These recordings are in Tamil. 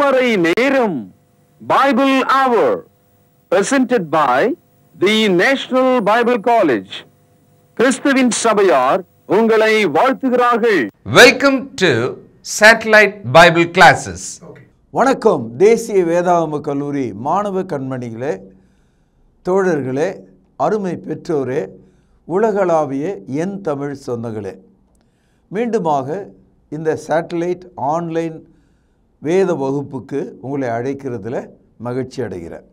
திருமறை நேரம் பைபிள் அவர் presented by the national Bible college கிறிஸ்துவின் சபையார் உங்களை வாழ்த்துகிறார்கள் Welcome to Satellite Bible Classes. வணக்கம் தேசிய வேதாகம கல்லூரி மாணவ கண்மணிகளே தோழர்களே அருமை பெற்றோரே உலகளாவிய என் தமிழ் சொந்தங்களே மீண்டுமாக இந்த சேட்டலைட் ஆன்லைன் வேத வகுப்புக்கு உங்களை அழைக்கிறதுல மகிழ்ச்சி அடைகிறேன்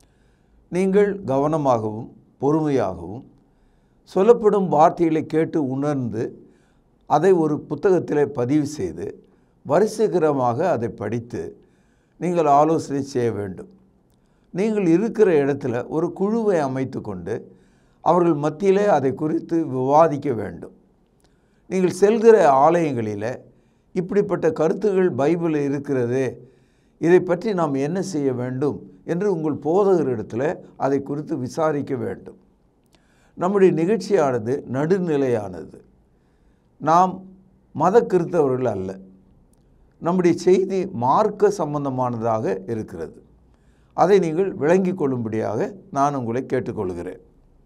நீங்கள் கவனமாகவும் பொறுமையாகவும் சொல்லப்படும் வார்த்தைகளை கேட்டு உணர்ந்து அதை ஒரு புத்தகத்திலே பதிவு செய்து வரிசைகரமாக அதை படித்து நீங்கள் ஆலோசனை செய்ய வேண்டும் நீங்கள் இருக்கிற இடத்துல ஒரு குழுவை அமைத்து கொண்டு அவர்கள் மத்தியிலே அதை குறித்து விவாதிக்க வேண்டும் நீங்கள் செல்கிற ஆலயங்களில் இப்படிப்பட்ட கருத்துகள் பைபிளில் இருக்கிறது இதை பற்றி நாம் என்ன செய்ய வேண்டும் என்று உங்கள் போதகரிடத்தில் அதை குறித்து விசாரிக்க வேண்டும் நம்முடைய நிகழ்ச்சியானது நடுநிலையானது நாம் மத கிறித்தவர்கள் அல்ல நம்முடைய செய்தி மார்க்க சம்பந்தமானதாக இருக்கிறது அதை நீங்கள் விளங்கிக் கொள்ளும்படியாக நான் உங்களை கேட்டுக்கொள்கிறேன்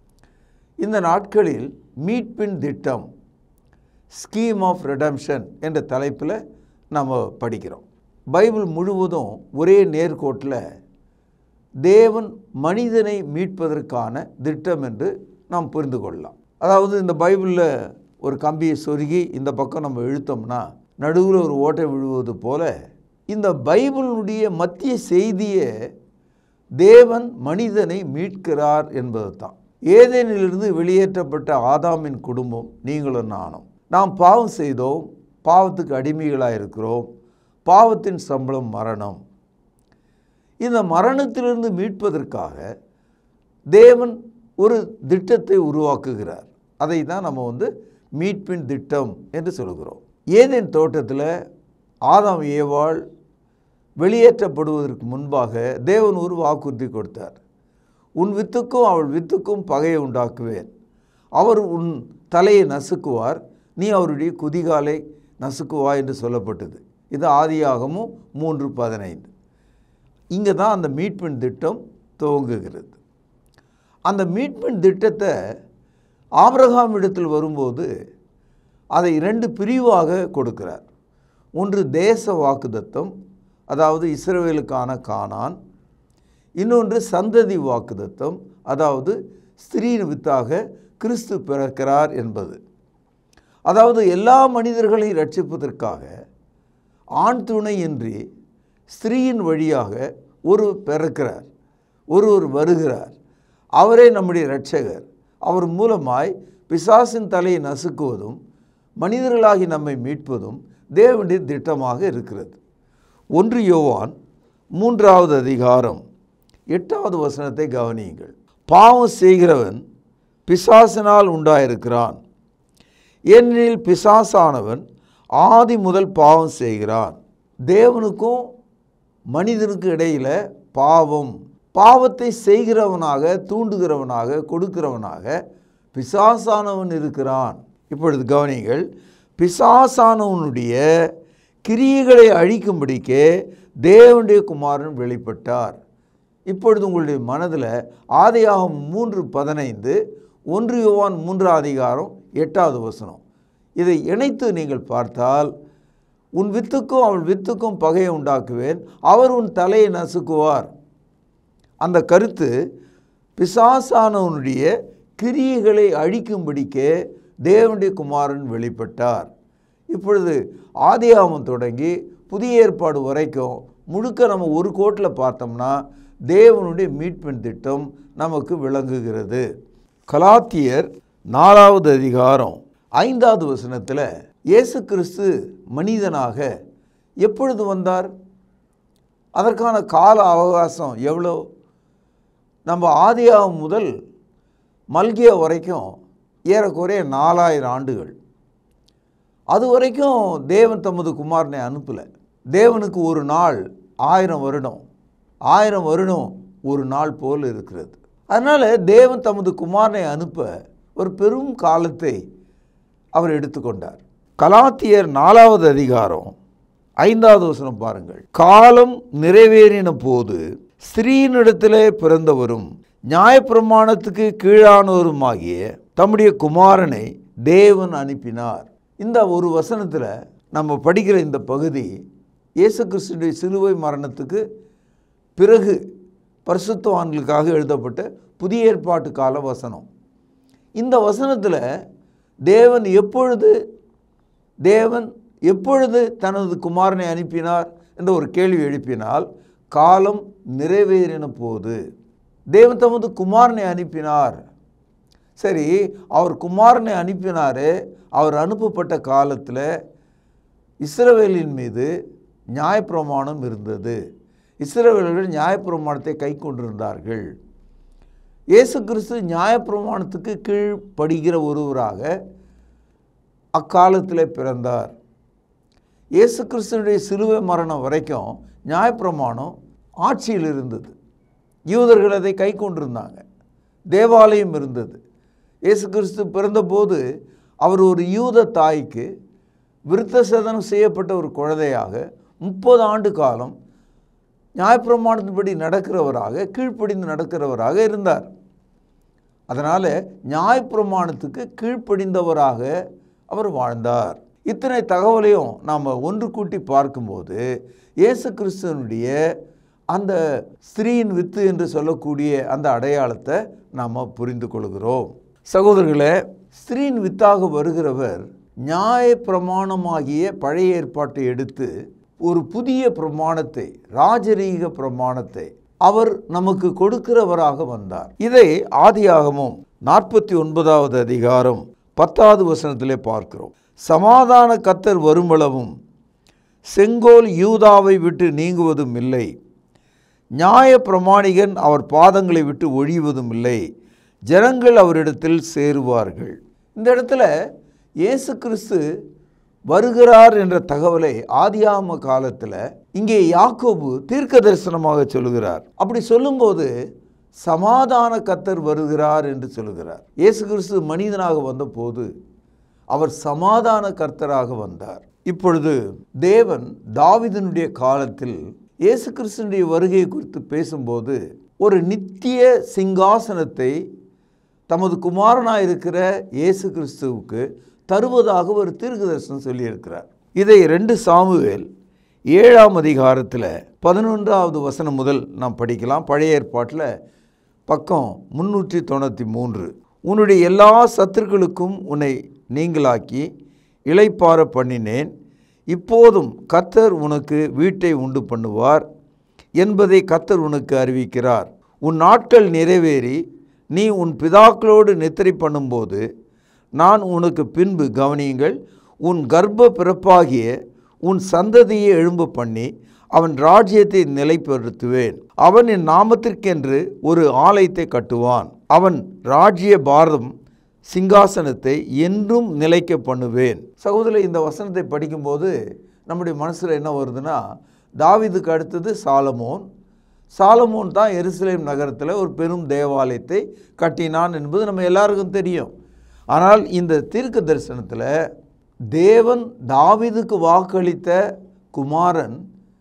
இந்த நாட்களில் மீட்பின் திட்டம் ஸ்கீம் ஆஃப் ரெடம்ஷன் என்ற தலைப்பில் நம்ம படிக்கிறோம் பைபிள் முழுவதும் ஒரே நேர்கோட்டில் தேவன் மனிதனை மீட்பதற்கான திட்டம் என்று நாம் புரிந்து கொள்ளலாம் அதாவது இந்த பைபிளில் ஒரு கம்பியை சொருகி இந்த பக்கம் நம்ம இழுத்தோம்னா நடுவில் ஒரு ஓட்டை விழுவது போல இந்த பைபிளுடைய மத்திய செய்தியை தேவன் மனிதனை மீட்கிறார் என்பது தான் ஏதேனிலிருந்து வெளியேற்றப்பட்ட ஆதாமின் குடும்பம் நீங்களும் நானும் நாம் பாவம் செய்தோம் பாவத்துக்கு அடிமைகளாக இருக்கிறோம் பாவத்தின் சம்பளம் மரணம் இந்த மரணத்திலிருந்து மீட்பதற்காக தேவன் ஒரு திட்டத்தை உருவாக்குகிறார் அதை தான் நம்ம வந்து மீட்பின் திட்டம் என்று சொல்கிறோம் ஏதேன் தோட்டத்தில் ஆதாம் ஏவாள் வெளியேற்றப்படுவதற்கு முன்பாக தேவன் ஒரு வாக்குறுதி கொடுத்தார் உன் வித்துக்கும் அவள் வித்துக்கும் பகையை உண்டாக்குவேன் அவர் உன் தலையை நசுக்குவார் நீ அவருடைய குதிகாலை நசுக்குவா என்று சொல்லப்பட்டது இது ஆதியாகமும் மூன்று பதினைந்து இங்கே தான் அந்த மீட்பின் திட்டம் துவங்குகிறது அந்த மீட்பின் திட்டத்தை ஆபிரகாம் இடத்தில் வரும்போது அதை இரண்டு பிரிவாக கொடுக்கிறார் ஒன்று தேச வாக்குதத்தம் அதாவது இஸ்ரவேலுக்கான கானான் இன்னொன்று சந்ததி வாக்குதத்தம் அதாவது ஸ்திரீன் வித்தாக கிறிஸ்து பிறக்கிறார் என்பது அதாவது எல்லா மனிதர்களையும் ரட்சிப்பதற்காக ஆண் துணையின்றி ஸ்திரீயின் வழியாக ஒரு பிறக்கிறார் ஒருவர் வருகிறார் அவரே நம்முடைய இரட்சகர் அவர் மூலமாய் பிசாசின் தலையை நசுக்குவதும் மனிதர்களாகி நம்மை மீட்பதும் தேவனுடைய திட்டமாக இருக்கிறது ஒன்று யோவான் மூன்றாவது அதிகாரம் எட்டாவது வசனத்தை கவனியுங்கள் பாவம் செய்கிறவன் பிசாசினால் உண்டாயிருக்கிறான் ஏனெனில் பிசாசானவன் ஆதி முதல் பாவம் செய்கிறான் தேவனுக்கும் மனிதனுக்கு இடையில் பாவம் பாவத்தை செய்கிறவனாக தூண்டுகிறவனாக கொடுக்கிறவனாக பிசாசானவன் இருக்கிறான் இப்பொழுது கவனிங்கள் பிசாசானவனுடைய கிரியைகளை அழிக்கும்படிக்கே தேவனுடைய குமாரன் வெளிப்பட்டார் இப்பொழுது உங்களுடைய மனதில் ஆதியாகம் மூன்று பதினைந்து ஒன்று யோவான் மூன்றாம் அதிகாரம் எட்டாவது வசனம் இதை இணைத்து நீங்கள் பார்த்தால் உன் வித்துக்கும் அவள் வித்துக்கும் பகையை உண்டாக்குவேன் அவர் உன் தலையை நசுக்குவார் அந்த கருத்து பிசாசானவனுடைய கிரியைகளை அழிக்கும்படிக்கே தேவனுடைய குமாரன் வெளிப்பட்டார் இப்பொழுது ஆதியாமம் தொடங்கி புதிய ஏற்பாடு வரைக்கும் முழுக்க நம்ம ஒரு கோட்டில் பார்த்தோம்னா தேவனுடைய மீட்பின் திட்டம் நமக்கு விளங்குகிறது கலாத்தியர் நாலாவது அதிகாரம் ஐந்தாவது வசனத்தில் இயேசு கிறிஸ்து மனிதனாக எப்பொழுது வந்தார் அதற்கான கால அவகாசம் எவ்வளோ நம்ம ஆதியாகம் முதல் மல்கியா வரைக்கும் ஏறக்குறைய நாலாயிரம் ஆண்டுகள் அது வரைக்கும் தேவன் தமது குமாரனை அனுப்பலை தேவனுக்கு ஒரு நாள் ஆயிரம் வருடம் ஆயிரம் வருடம் ஒரு நாள் போல் இருக்கிறது அதனால் தேவன் தமது குமாரனை அனுப்ப ஒரு பெரும் காலத்தை அவர் எடுத்துக்கொண்டார் கலாத்தியர் நாலாவது அதிகாரம் ஐந்தாவது வசனம் பாருங்கள் காலம் நிறைவேறின போது ஸ்திரீனிடத்திலே பிறந்தவரும் நியாயப்பிரமாணத்துக்கு கீழானவருமாகிய தம்முடைய குமாரனை தேவன் அனுப்பினார் இந்த ஒரு வசனத்தில் நம்ம படிக்கிற இந்த பகுதி இயேசு கிறிஸ்துடைய சிலுவை மரணத்துக்கு பிறகு பரிசுத்தவான்களுக்காக எழுதப்பட்ட புதிய ஏற்பாட்டு கால வசனம் இந்த வசனத்தில் தேவன் எப்பொழுது தேவன் எப்பொழுது தனது குமாரனை அனுப்பினார் என்ற ஒரு கேள்வி எழுப்பினால் காலம் நிறைவேறின போது தேவன் தமது குமாரனை அனுப்பினார் சரி அவர் குமாரனை அனுப்பினார் அவர் அனுப்பப்பட்ட காலத்தில் இஸ்ரவேலின் மீது நியாயப்பிரமாணம் இருந்தது இஸ்ரவேலர்கள் நியாயப்பிரமாணத்தை கை கொண்டிருந்தார்கள் இயேசு கிறிஸ்து நியாயப்பிரமாணத்துக்கு கீழ்ப்படுகிற ஒருவராக அக்காலத்தில் பிறந்தார் இயேசு கிறிஸ்துனுடைய சிலுவை மரணம் வரைக்கும் நியாயப்பிரமாணம் ஆட்சியில் இருந்தது யூதர்கள் அதை கை கொண்டிருந்தாங்க தேவாலயம் இருந்தது இயேசு கிறிஸ்து பிறந்தபோது அவர் ஒரு யூத தாய்க்கு விருத்த சேதனம் செய்யப்பட்ட ஒரு குழந்தையாக முப்பது ஆண்டு காலம் நியாயப்பிரமாணத்தின்படி நடக்கிறவராக கீழ்ப்படிந்து நடக்கிறவராக இருந்தார் அதனால் நியாயப்பிரமாணத்துக்கு கீழ்ப்படிந்தவராக அவர் வாழ்ந்தார் இத்தனை தகவலையும் நாம் ஒன்று கூட்டி பார்க்கும்போது இயேசு கிறிஸ்துவனுடைய அந்த ஸ்திரீயின் வித்து என்று சொல்லக்கூடிய அந்த அடையாளத்தை நாம் புரிந்து கொள்கிறோம் சகோதரர்களே ஸ்திரீயின் வித்தாக வருகிறவர் நியாய பிரமாணமாகிய பழைய ஏற்பாட்டை எடுத்து ஒரு புதிய பிரமாணத்தை ராஜரீக பிரமாணத்தை அவர் நமக்கு கொடுக்கிறவராக வந்தார் இதை ஆதியாகமும் நாற்பத்தி ஒன்பதாவது அதிகாரம் பத்தாவது வசனத்திலே பார்க்கிறோம் சமாதான கத்தர் வருமளவும் செங்கோல் யூதாவை விட்டு நீங்குவதும் இல்லை நியாய பிரமாணிகன் அவர் பாதங்களை விட்டு ஒழிவதும் இல்லை ஜனங்கள் அவரிடத்தில் சேருவார்கள் இந்த இடத்துல இயேசு கிறிஸ்து வருகிறார் என்ற தகவலை ஆதியாம காலத்தில் இங்கே யாக்கோபு தீர்க்க தரிசனமாக சொல்லுகிறார் அப்படி சொல்லும்போது சமாதான கத்தர் வருகிறார் என்று சொல்லுகிறார் இயேசு கிறிஸ்து மனிதனாக வந்தபோது அவர் சமாதான கர்த்தராக வந்தார் இப்பொழுது தேவன் தாவிதனுடைய காலத்தில் இயேசு கிறிஸ்துனுடைய வருகை குறித்து பேசும்போது ஒரு நித்திய சிங்காசனத்தை தமது குமாரனாக இருக்கிற இயேசு கிறிஸ்துவுக்கு தருவதாக ஒரு தீர்க்க தரிசனம் சொல்லியிருக்கிறார் இதை ரெண்டு சாமுவேல் ஏழாம் அதிகாரத்தில் பதினொன்றாவது வசனம் முதல் நாம் படிக்கலாம் பழைய ஏற்பாட்டில் பக்கம் முன்னூற்றி தொண்ணூற்றி மூன்று உன்னுடைய எல்லா சத்துருக்களுக்கும் உன்னை நீங்களாக்கி இளைப்பார பண்ணினேன் இப்போதும் கத்தர் உனக்கு வீட்டை உண்டு பண்ணுவார் என்பதை கத்தர் உனக்கு அறிவிக்கிறார் உன் நாட்கள் நிறைவேறி நீ உன் பிதாக்களோடு நித்திரை பண்ணும்போது நான் உனக்கு பின்பு கவனியுங்கள் உன் கர்ப்ப பிறப்பாகிய உன் சந்ததியை எழும்ப பண்ணி அவன் ராஜ்யத்தை நிலைப்படுத்துவேன் அவன் என் நாமத்திற்கென்று ஒரு ஆலயத்தை கட்டுவான் அவன் ராஜ்ய பாரதம் சிங்காசனத்தை என்றும் நிலைக்க பண்ணுவேன் சகோதரி இந்த வசனத்தை படிக்கும்போது நம்முடைய மனசில் என்ன வருதுன்னா தாவிதுக்கு அடுத்தது சாலமோன் சாலமோன் தான் எருசலேம் நகரத்தில் ஒரு பெரும் தேவாலயத்தை கட்டினான் என்பது நம்ம எல்லாருக்கும் தெரியும் ஆனால் இந்த தீர்க்க தரிசனத்தில் தேவன் தாவிதுக்கு வாக்களித்த குமாரன்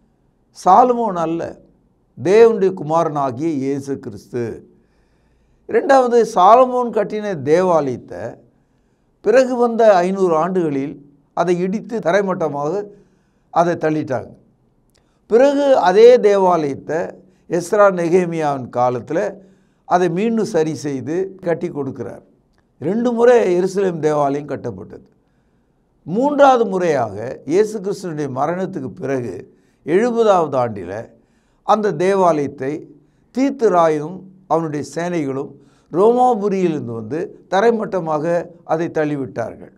சாலமோன் அல்ல தேவனுடைய குமாரனாகிய இயேசு கிறிஸ்து இரண்டாவது சாலமோன் கட்டின தேவாலயத்தை பிறகு வந்த ஐநூறு ஆண்டுகளில் அதை இடித்து தரைமட்டமாக அதை தள்ளிட்டாங்க பிறகு அதே தேவாலயத்தை எஸ்ரா நெகேமியாவின் காலத்தில் அதை மீண்டும் சரி செய்து கட்டி கொடுக்கிறார் ரெண்டு முறை எருசலேம் தேவாலயம் கட்டப்பட்டது மூன்றாவது முறையாக இயேசு கிறிஸ்துனுடைய மரணத்துக்கு பிறகு எழுபதாவது ஆண்டில் அந்த தேவாலயத்தை தீத்து ராயும் அவனுடைய சேனைகளும் ரோமாபுரியிலிருந்து வந்து தரைமட்டமாக அதை தள்ளிவிட்டார்கள்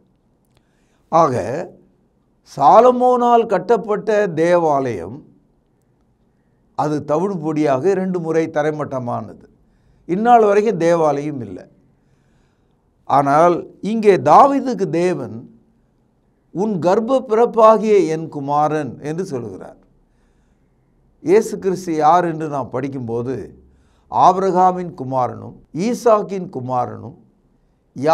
ஆக சாலமோனால் கட்டப்பட்ட தேவாலயம் அது தவிடு பொடியாக ரெண்டு முறை தரைமட்டமானது இந்நாள் வரைக்கும் தேவாலயம் இல்லை ஆனால் இங்கே தாவிதுக்கு தேவன் உன் கர்ப்ப பிறப்பாகிய என் குமாரன் என்று சொல்கிறார் இயேசு கிறிஸ்து யார் என்று நாம் படிக்கும்போது ஆபிரகாமின் குமாரனும் ஈசாக்கின் குமாரனும்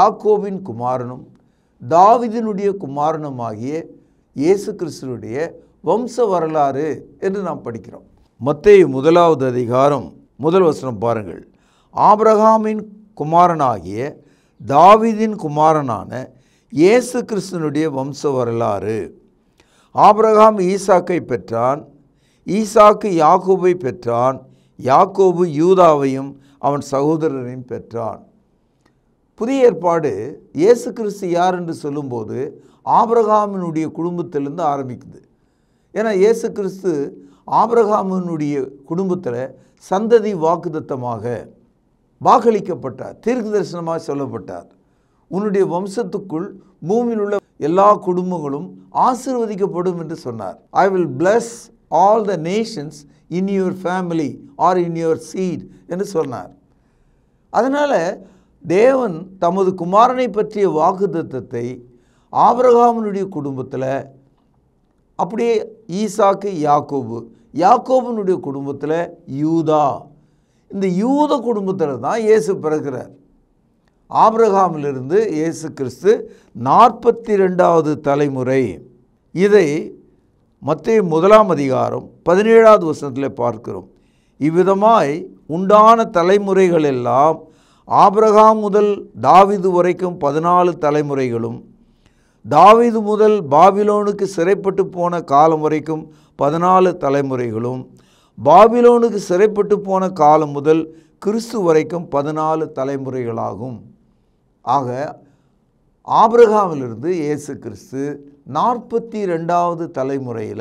யாக்கோபின் குமாரனும் தாவிதினுடைய குமாரனுமாகிய இயேசு கிறிஸ்துனுடைய வம்ச வரலாறு என்று நாம் படிக்கிறோம் மத்தேயு முதலாவது அதிகாரம் முதல் வசனம் பாருங்கள் ஆபிரகாமின் குமாரனாகிய தாவீதின் குமாரனான இயேசு கிறிஸ்தனுடைய வம்ச வரலாறு ஆபிரகாம் ஈசாக்கை பெற்றான் ஈசாக்கு யாக்கோபை பெற்றான் யாக்கோபு யூதாவையும் அவன் சகோதரரையும் பெற்றான் புதிய ஏற்பாடு இயேசு கிறிஸ்து யார் என்று சொல்லும்போது ஆபிரகாமினுடைய குடும்பத்திலிருந்து ஆரம்பிக்குது ஏன்னா இயேசு கிறிஸ்து ஆபிரகாமினுடைய குடும்பத்தில் சந்ததி வாக்குத்தத்தமாக வாக்களிக்கப்பட்டார் தீர்க்க தரிசனமாக சொல்லப்பட்டார் உன்னுடைய வம்சத்துக்குள் பூமியில் உள்ள எல்லா குடும்பங்களும் ஆசீர்வதிக்கப்படும் என்று சொன்னார் I will bless all the nations in your family are in your seed என்று சொன்னார் அதனால் தேவன் தமது குமாரனை பற்றிய வாக்குத்தத்தத்தை ஆபிரகாமனுடைய குடும்பத்தில் அப்படியே ஈசாக்கு யாக்கோபு யாக்கோபனுடைய குடும்பத்தில் யூதா இந்த யூத குடும்பத்தில் தான் இயேசு பிறக்கிறார் ஆபிரகாமிலிருந்து இயேசு கிறிஸ்து நாற்பத்தி ரெண்டாவது தலைமுறை இதை மத்திய முதலாம் அதிகாரம் பதினேழாவது வசனத்தில் பார்க்கிறோம் இவ்விதமாய் உண்டான தலைமுறைகள் எல்லாம் ஆபிரகாம் முதல் தாவீது வரைக்கும் பதினாலு தலைமுறைகளும் தாவீது முதல் பாபிலோனுக்கு சிறைப்பட்டு போன காலம் வரைக்கும் பதினாலு தலைமுறைகளும் பாபிலோனுக்கு சிறைப்பட்டு போன காலம் முதல் கிறிஸ்து வரைக்கும் பதினாலு தலைமுறைகளாகும் ஆக ஆபிரகாமிலிருந்து இயேசு கிறிஸ்து நாற்பத்தி ரெண்டாவது தலைமுறையில்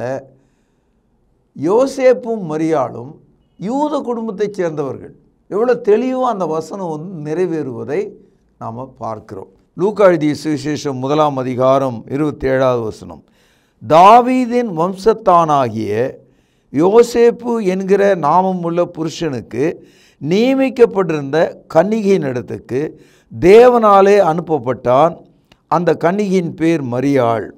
யோசேப்பும் மரியாளும் யூத குடும்பத்தைச் சேர்ந்தவர்கள் எவ்வளோ தெளிவாக அந்த வசனம் வந்து நிறைவேறுவதை நாம் பார்க்கிறோம் லூக்கா எழுதிய சுவிசேஷம் முதலாம் அதிகாரம் இருபத்தி ஏழாவது வசனம் தாவீதின் வம்சத்தானாகிய யோசேப்பு என்கிற நாமம் உள்ள புருஷனுக்கு நியமிக்கப்பட்டிருந்த கன்னிகையின் இடத்துக்கு தேவனாலே அனுப்பப்பட்டான் அந்த கன்னிகையின் பேர் மரியாள்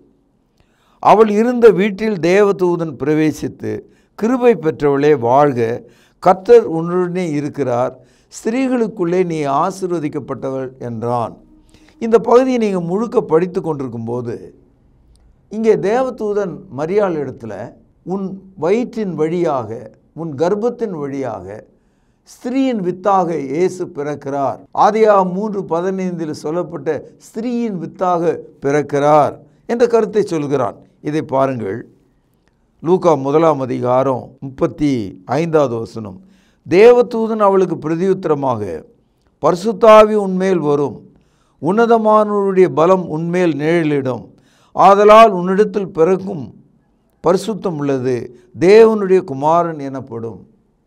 அவள் இருந்த வீட்டில் தேவதூதன் பிரவேசித்து கிருபை பெற்றவளே வாழ்க கர்த்தர் உன்னுடனே இருக்கிறார் ஸ்திரீகளுக்குள்ளே நீ ஆசீர்வதிக்கப்பட்டவள் என்றான் இந்த பகுதியை நீங்கள் முழுக்க படித்து கொண்டிருக்கும்போது இங்கே தேவதூதன் மரியாள் இடத்துல உன் வயிற்றின் வழியாக உன் கர்ப்பத்தின் வழியாக ஸ்திரீயின் வித்தாக இயேசு பிறக்கிறார் ஆதியா மூன்று பதினைந்தில் சொல்லப்பட்ட ஸ்திரீயின் வித்தாக பிறக்கிறார் என்ற கருத்தை சொல்கிறான் இதை பாருங்கள் லூக்கா முதலாம் அதிகாரம் முப்பத்தி ஐந்தாவது வசனம் தேவதூதன் அவளுக்கு பிரதியுத்தரமாக பரிசுத்தாவி உன்மேல் வரும் உன்னதமானவருடைய பலம் உன்மேல் நிழலிடும் ஆதலால் உன்னிடத்தில் பிறக்கும் பரிசுத்தம் உள்ளது தேவனுடைய குமாரன் எனப்படும்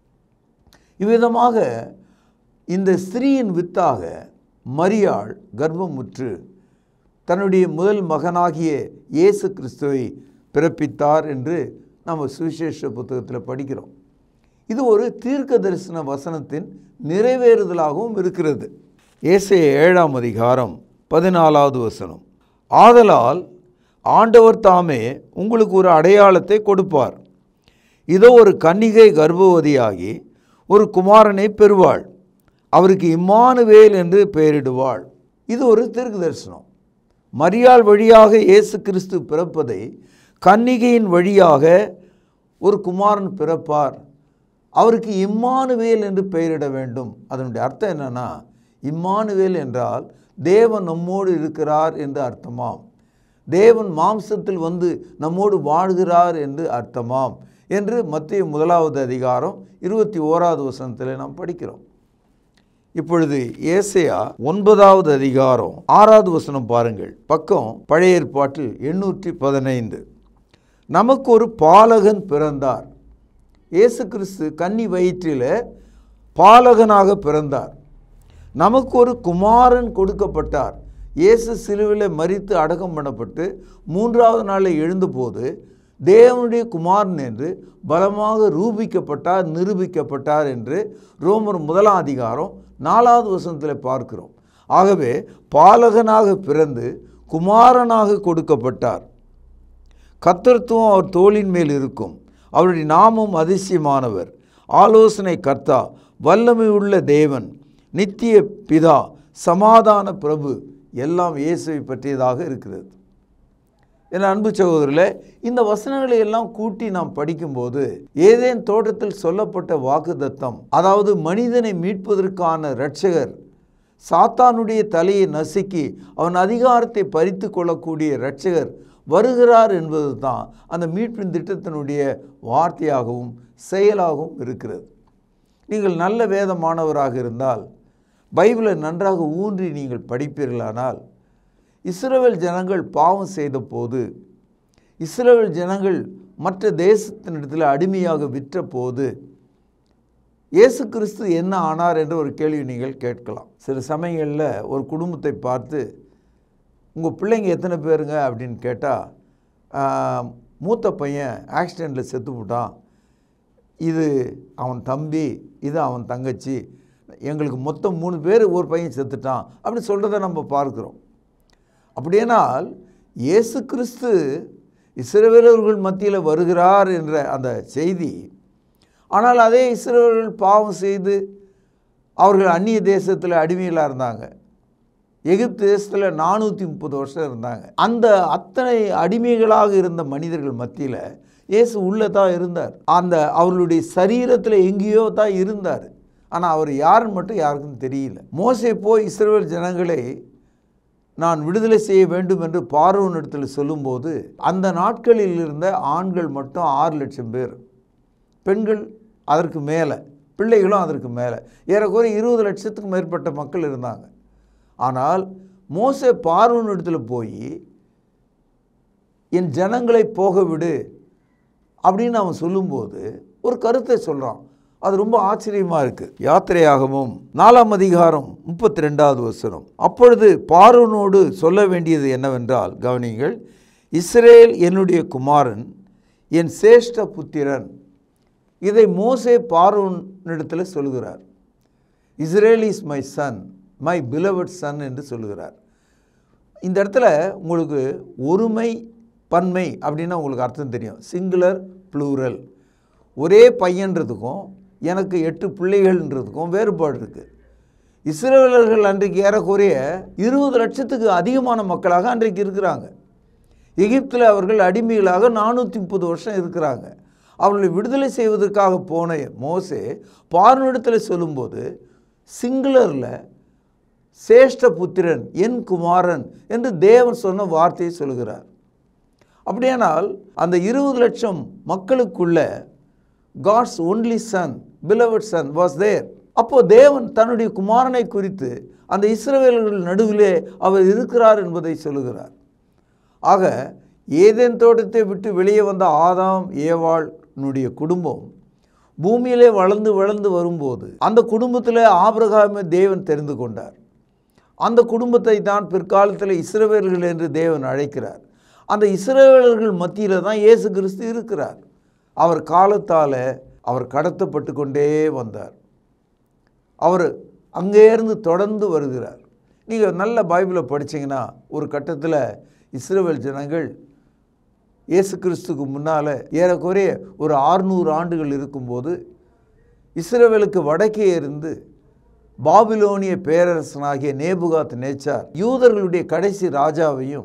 இவ்விதமாக இந்த ஸ்திரீயின் வித்தாக மரியாள் கர்ப்பமுற்று தன்னுடைய முதல் மகனாகிய இயேசு கிறிஸ்துவை பிறப்பித்தார் என்று நம்ம சுவிசேஷ புத்தகத்தில் படிக்கிறோம் இது ஒரு தீர்க்க தரிசன வசனத்தின் நிறைவேறுதலாகவும் இருக்கிறது ஏசைய ஏழாம் அதிகாரம் பதினாலாவது வசனம் ஆதலால் ஆண்டவர் தாமே உங்களுக்கு ஒரு அடையாளத்தை கொடுப்பார் இதோ ஒரு கன்னிகை கர்ப்பவதியாகி ஒரு குமாரனை பெறுவாள் அவருக்கு இம்மானுவேல் என்று பெயரிடுவாள் இது ஒரு தீர்க்க தரிசனம் மரியாள் வழியாக இயேசு கிறிஸ்து பிறப்பதை கன்னிகையின் வழியாக ஒரு குமாரன் பிறப்பார் அவருக்கு இம்மானுவேல் என்று பெயரிட வேண்டும் அதனுடைய அர்த்தம் என்னன்னா இம்மானுவேல் என்றால் தேவன் நம்மோடு இருக்கிறார் என்று அர்த்தமாம் தேவன் மாம்சத்தில் வந்து நம்மோடு வாழ்கிறார் என்று அர்த்தமாம் என்று மத்திய முதலாவது அதிகாரம் இருபத்தி ஓராவது வசனத்தில் நாம் படிக்கிறோம் இப்பொழுது ஏசையா ஒன்பதாவது அதிகாரம் ஆறாவது வசனம் பாருங்கள் பக்கம் பழைய ஏற்பாட்டில் எண்ணூற்றி பதினைந்து நமக்கு ஒரு பாலகன் பிறந்தார் இயேசு கிறிஸ்து கன்னி வயிற்றில் பாலகனாக பிறந்தார் நமக்கு ஒரு குமாரன் கொடுக்கப்பட்டார் இயேசு சிலுவையில் மரித்து அடக்கம் பண்ணப்பட்டு மூன்றாவது நாளில் எழுந்தபோது தேவனுடைய குமாரன் என்று பலமாக ரூபிக்கப்பட்டார் நிரூபிக்கப்பட்டார் என்று ரோமர் முதலாம் அதிகாரம் நாலாவது வசனத்தில் பார்க்கிறோம் ஆகவே பாலகனாக பிறந்து குமாரனாக கொடுக்கப்பட்டார் கத்தர்த்துவம் அவர் தோளின் மேல் இருக்கும் அவருடைய நாமம் அதிசயமானவர் ஆலோசனை கர்த்தா வல்லமை உள்ள தேவன் நித்திய பிதா சமாதான பிரபு எல்லாம் இயேசுவை பற்றியதாக இருக்கிறது என் அன்பு சகோதரர்களே இந்த வசனங்களை எல்லாம் கூட்டி நாம் படிக்கும்போது ஏதேன் தோட்டத்தில் சொல்லப்பட்ட வாக்குத்தத்தம் அதாவது மனிதனை மீட்பதற்கான இரட்சகர் சாத்தானுடைய தலையை நசுக்கி அவன் அதிகாரத்தை பறித்து கொள்ளக்கூடிய இரட்சகர் வருகிறார் என்பது தான் அந்த மீட்பின் திட்டத்தினுடைய வார்த்தையாகவும் செயலாகவும் இருக்கிறது நீங்கள் நல்ல வேதமானவராக இருந்தால் பைபிளை நன்றாக ஊன்றி நீங்கள் படிப்பீர்களானால் இஸ்ரவேல் ஜனங்கள் பாவம் செய்த போது இஸ்ரவேல் ஜனங்கள் மற்ற தேசத்தினிடத்தில் அடிமையாக விற்ற போது இயேசு கிறிஸ்து என்ன ஆனார் என்ற ஒரு கேள்வி நீங்கள் கேட்கலாம் சில சமயங்களில் ஒரு குடும்பத்தை பார்த்து உங்கள் பிள்ளைங்க எத்தனை பேருங்க அப்படின்னு கேட்டால் மூத்த பையன் ஆக்சிடெண்ட்டில் செத்து போட்டான் இது அவன் தம்பி இது அவன் தங்கச்சி எங்களுக்கு மொத்தம் மூணு பேர் ஒரு பையன் செத்துட்டான் அப்படின்னு சொல்கிறத நம்ம பார்க்குறோம் அப்படியானால் இயேசு கிறிஸ்து இஸ்ரவேலர்கள் மத்தியில் வருகிறார் என்ற அந்த செய்தி ஆனால் அதே இஸ்ரவேலர்கள் பாவம் செய்து அவர்கள் அந்நிய தேசத்தில் அடிமைகளாக இருந்தாங்க எகிப்து தேசத்தில் நானூற்றி முப்பது வருஷம் இருந்தாங்க அந்த அத்தனை அடிமைகளாக இருந்த மனிதர்கள் மத்தியில் இயேசு உள்ளே தான் இருந்தார் அந்த அவர்களுடைய சரீரத்தில் எங்கேயோ தான் இருந்தார் ஆனால் அவர் யாருன்னு மட்டும் யாருக்கும் தெரியல மோசே போய் இஸ்ரவேல் ஜனங்களை நான் விடுதலை செய்ய வேண்டும் என்று பார்வனிடத்தில் சொல்லும்போது அந்த நாட்களில் இருந்த ஆண்கள் மட்டும் ஆறு லட்சம் பேர் பெண்கள் அதற்கு மேலே பிள்ளைகளும் அதற்கு மேலே ஏறக்குறைய இருபது லட்சத்துக்கு மேற்பட்ட மக்கள் இருந்தாங்க ஆனால் மோசே பார்வனிடத்தில் போய் என் ஜனங்களை போக விடு அப்படின்னு அவன் சொல்லும்போது ஒரு கருத்தை சொல்கிறான் அது ரொம்ப ஆச்சரியமாக இருக்குது யாத்திரையாகவும் நாலாம் அதிகாரம் முப்பத்தி ரெண்டாவது வசனம் அப்பொழுது பார்வனோடு சொல்ல வேண்டியது என்னவென்றால் கவனிங்கள் இஸ்ரேல் என்னுடைய குமாரன் என் சேஷ்ட புத்திரன் இதை மோசே பார்வனிடத்தில் சொல்கிறார் Israel is my son my beloved son என்று சொல்லுகிறார் இந்த இடத்துல உங்களுக்கு ஒருமை பன்மை அப்படின்னா உங்களுக்கு அர்த்தம் தெரியும் சிங்குலர் ப்ளூரல் ஒரே பையன்றதுக்கும் எனக்கு எட்டு பிள்ளைகள்ன்றதுக்கும் வேறுபாடு இருக்குது இஸ்ரேலர்கள் அன்றைக்கு ஏறக்குறைய இருபது லட்சத்துக்கு அதிகமான மக்களாக அன்றைக்கு இருக்கிறாங்க எகிப்தில் அவர்கள் அடிமைகளாக நானூற்றி முப்பது வருஷம் இருக்கிறாங்க அவர்களை விடுதலை செய்வதற்காக போன மோசே பார்வனிடத்தில் சொல்லும்போது சிங்குலரில் சேஷ்ட புத்திரன் என் குமாரன் என்று தேவன் சொன்ன வார்த்தையை சொல்கிறார் அப்படியானால் அந்த இருபது லட்சம் மக்களுக்குள்ள God's only son beloved son was there அப்போ தேவன் தன்னுடைய குமாரனை குறித்து அந்த இஸ்ரவேலர்கள் நடுவிலே அவர் இருக்கிறார் என்பதை சொல்லுகிறார் ஆக ஏதேன் தோட்டத்தை விட்டு வெளியே வந்த ஆதாம் ஏவாளுடைய குடும்பம் பூமியிலே வளர்ந்து வளர்ந்து வரும்போது அந்த குடும்பத்தில் ஆபிரகாமை தேவன் தெரிந்து கொண்டார் அந்த குடும்பத்தை தான் பிற்காலத்தில் இஸ்ரவேலர்கள் என்று தேவன் அழைக்கிறார் அந்த இஸ்ரவேலர்கள் மத்தியில் தான் இயேசு கிறிஸ்து இருக்கிறார் அவர் காலத்தால் அவர் கடத்தப்பட்டு கொண்டே வந்தார் அவர் அங்கேருந்து தொடர்ந்து வருகிறார் நீங்கள் நல்ல பைபிளை படிச்சீங்கன்னா ஒரு கட்டத்தில் இஸ்ரவேல் ஜனங்கள் இயேசு கிறிஸ்துக்கு முன்னால் ஏறக்குறைய ஒரு ஆறுநூறு ஆண்டுகள் இருக்கும்போது இஸ்ரவேலுக்கு வடக்கே இருந்து பாபிலோனிய பேரரசனாகிய நேபுகாத் நேச்சார் யூதர்களுடைய கடைசி ராஜாவையும்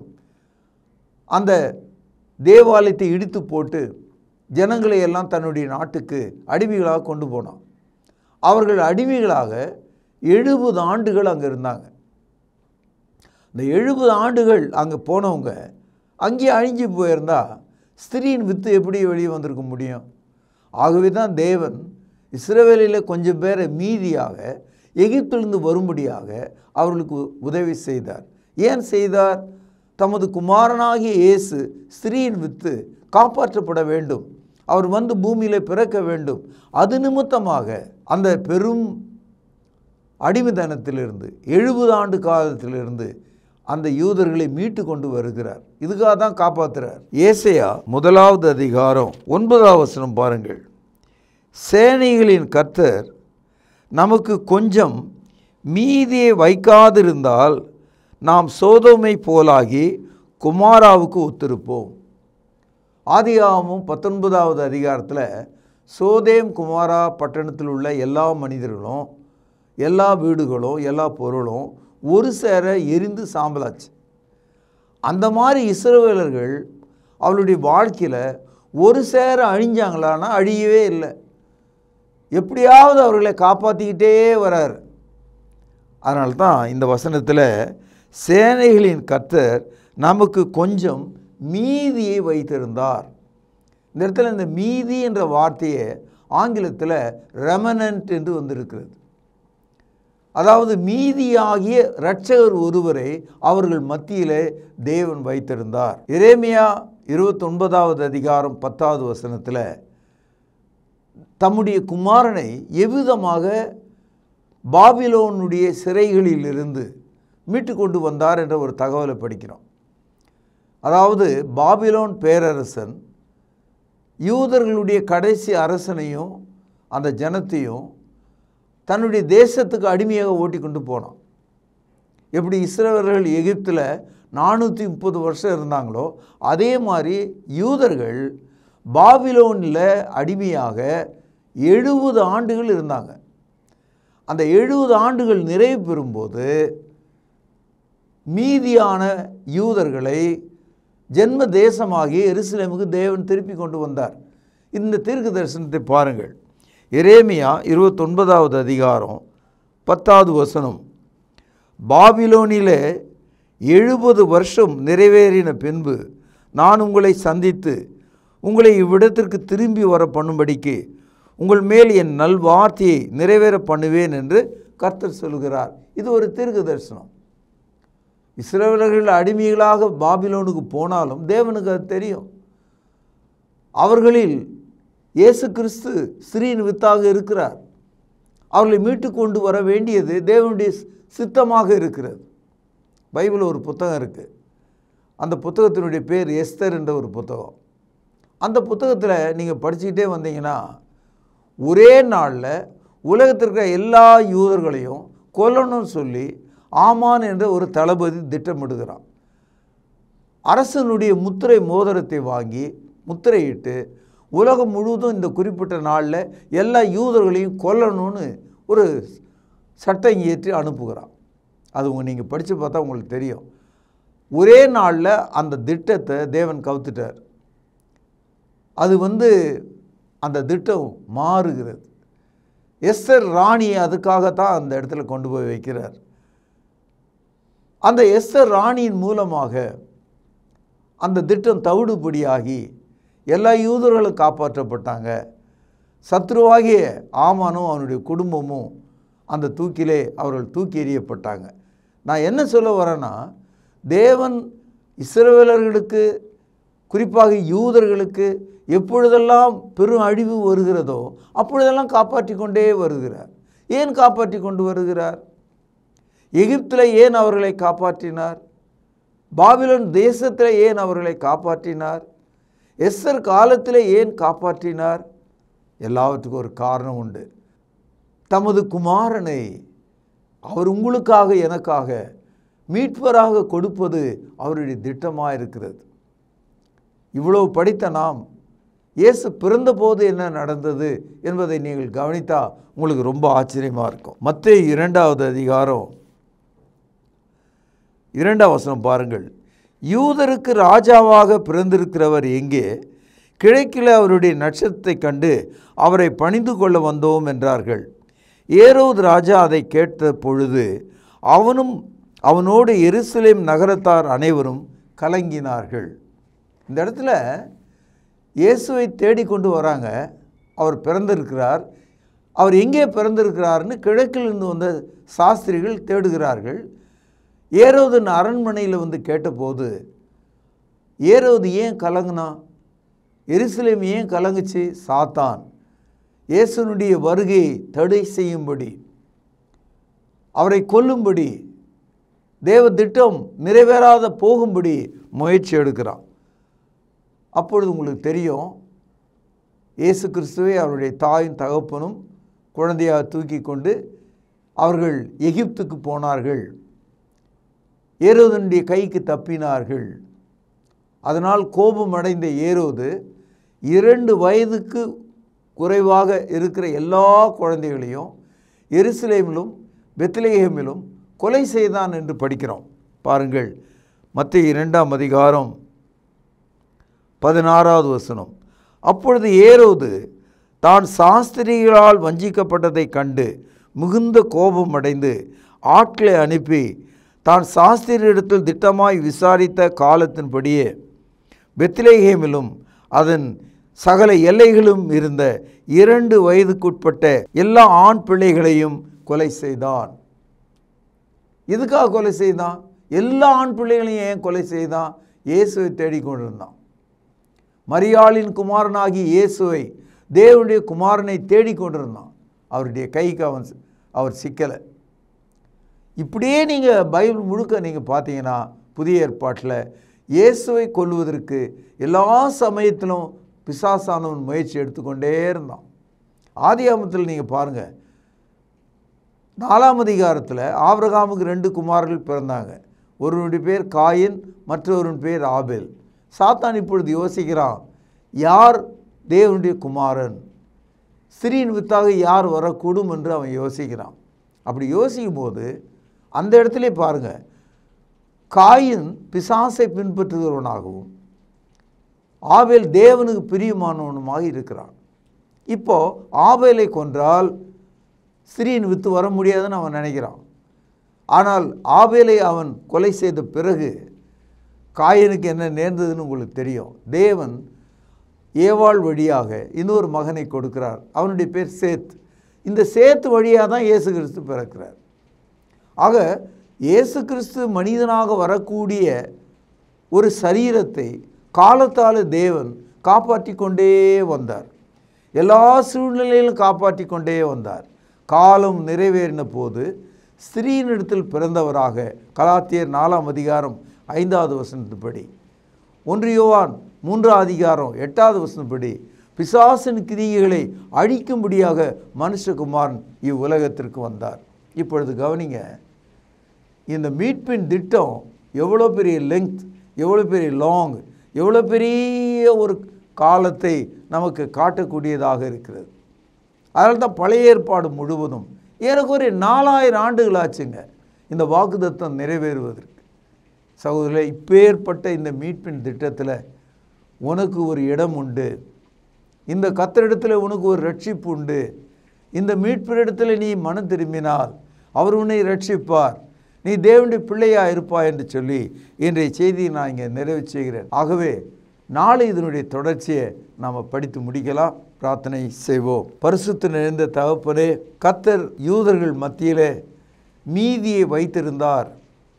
அந்த தேவாலயத்தை இடித்து போட்டு ஜனங்களை எல்லாம் தன்னுடைய நாட்டுக்கு அடிமைகளாக கொண்டு போனான் அவர்கள் அடிமைகளாக எழுபது ஆண்டுகள் அங்கே இருந்தாங்க இந்த எழுபது ஆண்டுகள் அங்கே போனவங்க அங்கேயே அழிஞ்சு போயிருந்தா ஸ்திரீயின் வித்து எப்படி வெளியே வந்திருக்க முடியும் ஆகவே தான் தேவன் இஸ்ரவேலில் கொஞ்சம் பேரை மீதியாக எகிப்திலிருந்து வரும்படியாக அவர்களுக்கு உதவி செய்தார் ஏன் செய்தார் தமது குமாரனாகிய இயேசு ஸ்திரீயின் வித்து காப்பாற்றப்பட வேண்டும் அவர் வந்து பூமியில் பிறக்க வேண்டும் அது நிமித்தமாக அந்த பெரும் அடிமைத்தனத்திலிருந்து எழுபது ஆண்டு காலத்திலிருந்து அந்த யூதர்களை மீட்டு கொண்டு வருகிறார் இதுக்காக தான் காப்பாற்றுறார் ஏசையா முதலாவது அதிகாரம் ஒன்பதாவது வசனம் பாருங்கள் சேனைகளின் கர்த்தர் நமக்கு கொஞ்சம் மீதியை வைக்காதிருந்தால் நாம் சோதோமை போலாகி குமாராவுக்கு ஒத்திருப்போம் ஆதியாகமும் பத்தொன்பதாவது அதிகாரத்தில் சோதேம் குமாரா பட்டணத்தில் உள்ள எல்லா மனிதர்களும் எல்லா வீடுகளும் எல்லா பொருளும் ஒரு சேர எரிந்து சாம்பலாச்சு அந்த மாதிரி இஸ்ரவேலர்கள் அவளுடைய வாழ்க்கையில் ஒரு சேர அழிஞ்சாங்களான்னா அழியவே இல்லை எப்படியாவது அவர்களை காப்பாற்றிக்கிட்டே வரார் அதனால தான் இந்த வசனத்தில் சேனைகளின் கர்த்தர் நமக்கு கொஞ்சம் மீதியை வைத்திருந்தார் இந்த இடத்துல இந்த மீதி என்ற வார்த்தையை ஆங்கிலத்தில் ரெமனன்ட் என்று வந்திருக்கிறது அதாவது மீதியாகிய இரட்சகர் ஒருவரை அவர்கள் மத்தியிலே தேவன் வைத்திருந்தார் எரேமியா இருபத்தொன்பதாவது அதிகாரம் பத்தாவது வசனத்தில் தம்முடைய குமாரனை எவ்விதமாக பாபிலோனுடைய சிறைகளிலிருந்து மீட்டு கொண்டு வந்தார் என்ற ஒரு தகவலை படிக்கிறோம் அதாவது பாபிலோன் பேரரசன் யூதர்களுடைய கடைசி அரசனையும் அந்த ஜனத்தையும் தன்னுடைய தேசத்துக்கு அடிமையாக ஓட்டி கொண்டு போனான் எப்படி இஸ்ரவேலர்கள் எகிப்தில் நானூற்றி முப்பது வருஷம் இருந்தாங்களோ அதே மாதிரி யூதர்கள் பாபிலோனில் அடிமையாக எழுபது ஆண்டுகள் இருந்தாங்க அந்த எழுபது ஆண்டுகள் நிறைவு பெறும்போது மீதியான யூதர்களை ஜென்ம தேசமாகிய எருசலேமுக்கு தேவன் திருப்பி கொண்டு வந்தார் இந்த தீர்க்க தரிசனத்தை பாருங்கள் எரேமியா இருபத்தொன்பதாவது அதிகாரம் பத்தாவது வசனம் பாபிலோனிலே எழுபது வருஷம் நிறைவேறின பின்பு நான் உங்களை சந்தித்து உங்களை இவ்விடத்திற்கு திரும்பி வர பண்ணும்படிக்கு உங்கள் மேல் என் நல்வார்த்தையை நிறைவேற பண்ணுவேன் என்று கர்த்தர் சொல்கிறார் இது ஒரு தீர்க்க தரிசனம் இஸ்ரவேலர்கள் அடிமைகளாக பாபிலோனுக்கு போனாலும் தேவனுக்கு அது தெரியும் அவர்களில் இயேசு கிறிஸ்து ஸ்ரீயின் வித்தாக இருக்கிறார் அவர்களை மீட்டு கொண்டு வர வேண்டியது தேவனுடைய சித்தமாக இருக்கிறது பைபிள் ஒரு புத்தகம் இருக்குது அந்த புத்தகத்தினுடைய பேர் எஸ்தர் என்ற ஒரு புத்தகம் அந்த புத்தகத்தில் நீங்கள் படிச்சுக்கிட்டே வந்தீங்கன்னா ஒரே நாளில் உலகத்தில் இருக்கிற எல்லா யூதர்களையும் கொல்லணும்னு சொல்லி ஆமான் என்ற ஒரு தளபதி திட்டமிடுகிறான் அரசனுடைய முத்திரை மோதிரத்தை வாங்கி முத்திரையிட்டு உலகம் முழுவதும் இந்த குறிப்பிட்ட நாளில் எல்லா யூதர்களையும் கொல்லணும்னு ஒரு சட்டம் இயற்றி அனுப்புகிறான் அது உங்க நீங்கள் படித்து பார்த்தா உங்களுக்கு தெரியும் ஒரே நாளில் அந்த திட்டத்தை தேவன் கவுத்துட்டார் அது வந்து அந்த திட்டம் மாறுகிறது எஸ்தர் ராணியை அதுக்காகத்தான் அந்த இடத்துல கொண்டு போய் வைக்கிறார் அந்த எஸ்தர் ராணியின் மூலமாக அந்த திட்டம் தவிடுபடியாகி எல்லா யூதர்களும் காப்பாற்றப்பட்டாங்க சத்ருவாகிய ஆமானும் அவனுடைய குடும்பமும் அந்த தூக்கிலே அவர்கள் தூக்கி எறியப்பட்டாங்க நான் என்ன சொல்ல வரேன்னா தேவன் இஸ்ரவேலர்களுக்கு குறிப்பாக யூதர்களுக்கு எப்பொழுதெல்லாம் பெரும் அழிவு வருகிறதோ அப்பொழுதெல்லாம் காப்பாற்றி கொண்டே வருகிறார் ஏன் காப்பாற்றி கொண்டு வருகிறார் எகிப்தில் ஏன் அவர்களை காப்பாற்றினார் பாபிலோன் தேசத்தில் ஏன் அவர்களை காப்பாற்றினார் எஸ்ஸர் காலத்தில் ஏன் காப்பாற்றினார் எல்லாவற்றுக்கும் ஒரு காரணம் உண்டு தமது குமாரனை அவர் உங்களுக்காக எனக்காக மீட்பராக கொடுப்பது அவருடைய திட்டமாக இருக்கிறது இவ்வளவு படித்த நாம் இயேசு பிறந்தபோது என்ன நடந்தது என்பதை நீங்கள் கவனித்தா உங்களுக்கு ரொம்ப ஆச்சரியமாக இருக்கும் மத்திய இரண்டாவது அதிகாரம் இரண்டாம் வசனம் பாருங்கள் யூதருக்கு ராஜாவாக பிறந்திருக்கிறவர் எங்கே கிழக்கில் அவருடைய நட்சத்திரத்தை கண்டு அவரை பணிந்து கொள்ள வந்தோம் என்றார்கள் ஏரோது ராஜா அதை கேட்ட பொழுது அவனும் அவனோடு எருசலேம் நகரத்தார் அனைவரும் கலங்கினார்கள் இந்த இடத்துல இயேசுவை தேடிக்கொண்டு வராங்க அவர் பிறந்திருக்கிறார் அவர் எங்கே பிறந்திருக்கிறார்னு கிழக்கிலிருந்து வந்த சாஸ்திரிகள் தேடுகிறார்கள் ஏரோதன் அரண்மனையில் வந்து கேட்டபோது ஏரோது ஏன் கலங்குனா எருசலேம் ஏன் கலங்குச்சு சாத்தான் இயேசுனுடைய வருகையை தடை செய்யும்படி அவரை கொல்லும்படி தேவ திட்டம் நிறைவேறாத போகும்படி முயற்சி எடுக்கிறான் அப்பொழுது உங்களுக்கு தெரியும் இயேசு கிறிஸ்துவை அவருடைய தாயும் தகப்பனும் குழந்தையாக தூக்கி கொண்டு அவர்கள் எகிப்துக்கு போனார்கள் ஏரோதனுடைய கைக்கு தப்பினார்கள் அதனால் கோபம் அடைந்த ஏரோது இரண்டு வயதுக்கு குறைவாக இருக்கிற எல்லா குழந்தைகளையும் எருசலேமிலும் பெத்லேஹேமிலும் கொலை செய்தான் என்று படிக்கிறோம் பாருங்கள் மத்திய இரண்டாம் அதிகாரம் பதினாறாவது வசனம் அப்பொழுது ஏரோது தான் சாஸ்திரிகளால் வஞ்சிக்கப்பட்டதைக் கண்டு மிகுந்த கோபம் அடைந்து ஆட்களை அனுப்பி தான் சாஸ்திரியிடத்தில் திட்டமாய் விசாரித்த காலத்தின்படியே பெத்லேஹேமிலும் அதன் சகல எல்லைகளும் இருந்த இரண்டு வயதுக்குட்பட்ட எல்லா ஆண் பிள்ளைகளையும் கொலை செய்தான் எதுக்காக கொலை செய்தான் எல்லா ஆண் பிள்ளைகளையும் ஏன் கொலை செய்தான் இயேசுவை தேடிக்கொண்டிருந்தான் மரியாளின் குமாரனாகி இயேசுவை தேவனுடைய குமாரனை தேடிக்கொண்டிருந்தான் அவருடைய கைக்கு அவன் அவர் சிக்கலை இப்படியே நீங்கள் பைபிள் முழுக்க நீங்கள் பார்த்தீங்கன்னா புதிய ஏற்பாட்டில் இயேசுவை கொல்லுவதற்கு எல்லா சமயத்திலும் பிசாசானவன் முயற்சி எடுத்துக்கொண்டே இருந்தான் ஆதியாமத்தில் நீங்கள் பாருங்கள் நாலாம் அதிகாரத்தில் ஆபிரகாமுக்கு ரெண்டு குமாரர்கள் பிறந்தாங்க ஒருவனுடைய பேர் காயின் மற்றொருவன் பேர் ஆபேல் சாத்தான் இப்பொழுது யோசிக்கிறான் யார் தேவனுடைய குமாரன் சிறியின் வித்தாக யார் வரக்கூடும் என்று அவன் யோசிக்கிறான் அப்படி யோசிக்கும் போது அந்த இடத்துல பாருங்க காயின் பிசாசை பின்பற்றுகிறவனாகவும் ஆபேல் தேவனுக்கு பிரியமானவனுமாக இருக்கிறான் இப்போ ஆபேலை கொன்றால் சிறியின் வித்து வர முடியாதுன்னு அவன் நினைக்கிறான் ஆனால் ஆபேலை அவன் கொலை செய்த பிறகு காயனுக்கு என்ன நேர்ந்ததுன்னு உங்களுக்கு தெரியும் தேவன் ஏவாள் வழியாக இன்னொரு மகனை கொடுக்கிறார் அவனுடைய பேர் சேத் இந்த சேத் வழியாக தான் இயேசு கிறிஸ்து பிறக்கிறார் ஆக இயேசு கிறிஸ்து மனிதனாக வரக்கூடிய ஒரு சரீரத்தை காலத்தால் தேவன் காப்பாற்றி கொண்டே வந்தார் எல்லா சூழ்நிலையிலும் காப்பாற்றி கொண்டே வந்தார் காலம் நிறைவேறின போது ஸ்திரீனிடத்தில் பிறந்தவராக கலாத்தியர் நாலாம் அதிகாரம் ஐந்தாவது வசனத்துப்படி ஒன்று யோவான் மூன்றாம் அதிகாரம் எட்டாவது வசனப்படி பிசாசின் கிரியைகளை அழிக்கும்படியாக மனுஷகுமாரன் இவ்வுலகத்திற்கு வந்தார் இப்பொழுது கவனிங்க இந்த மீட்பின் திட்டம் எவ்வளோ பெரிய லெங்த் எவ்வளோ பெரிய லாங் எவ்வளோ பெரிய ஒரு காலத்தை நமக்கு காட்டக்கூடியதாக இருக்கிறது அதனால தான் பழைய ஏற்பாடு முழுவதும் ஏறக்குறைய நாலாயிரம் ஆண்டுகள் ஆச்சுங்க இந்த வாக்குத்தத்தம் நிறைவேறுவதற்கு சகோதரர்களே இப்பேற்பட்ட இந்த மீட்பின் திட்டத்தில் உனக்கு ஒரு இடம் உண்டு இந்த கத்தரிடத்தில் உனக்கு ஒரு ரட்சிப்பு உண்டு இந்த மீட்பினிடத்தில் நீ மனம் திரும்பினால் அவர் உன்னை ரட்சிப்பார் நீ தேவனுடைய பிள்ளையாக இருப்பாய் என்று சொல்லி இன்றைய செய்தியை நான் இங்கே நிறைவு செய்கிறேன் ஆகவே நாளை இதனுடைய தொடர்ச்சியை நாம் படித்து முடிக்கலாம் பிரார்த்தனை செய்வோம் பரிசுத்த நிறைந்த தகப்பனே கத்தர் யூதர்கள் மத்தியிலே மீதியை வைத்திருந்தார்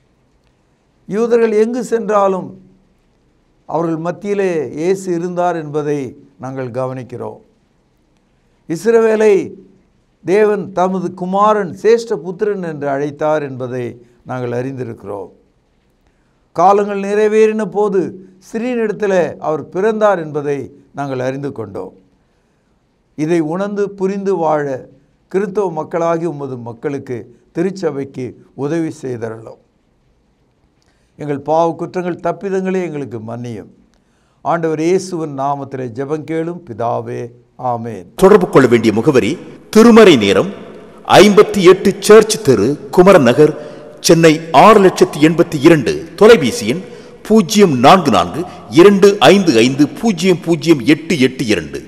யூதர்கள் எங்கு சென்றாலும் அவர்கள் மத்தியிலே இயேசு இருந்தார் என்பதை நாங்கள் கவனிக்கிறோம் இஸ்ரவேலை தேவன் தமது குமாரன் சேஷ்ட புத்திரன் என்று அழைத்தார் என்பதை நாங்கள் அறிந்திருக்கிறோம் காலங்கள் நிறைவேறின போது சிறியனிடத்தில் அவர் பிறந்தார் என்பதை நாங்கள் அறிந்து கொண்டோம் இதை உணர்ந்து புரிந்து வாழ கிறிஸ்தவ மக்களாகி உமது மக்களுக்கு திருச்சபைக்கு உதவி செய்தரலாம் எங்கள் பாவ குற்றங்கள் தப்பிதங்களே எங்களுக்கு மன்னியும் ஆண்டவர் இயேசுவின் நாமத்தில் ஜெபங்கேளும் பிதாவே ஆமேன் தொடர்பு கொள்ள வேண்டிய முகவரி திருமறை நேரம் ஐம்பத்தி எட்டு சர்ச் தெரு குமரன் நகர் சென்னை ஆறு லட்சத்தி எண்பத்தி இரண்டு தொலைபேசி எண் பூஜ்ஜியம் நான்கு நான்கு இரண்டு ஐந்து ஐந்து பூஜ்ஜியம் பூஜ்ஜியம் எட்டு எட்டு இரண்டு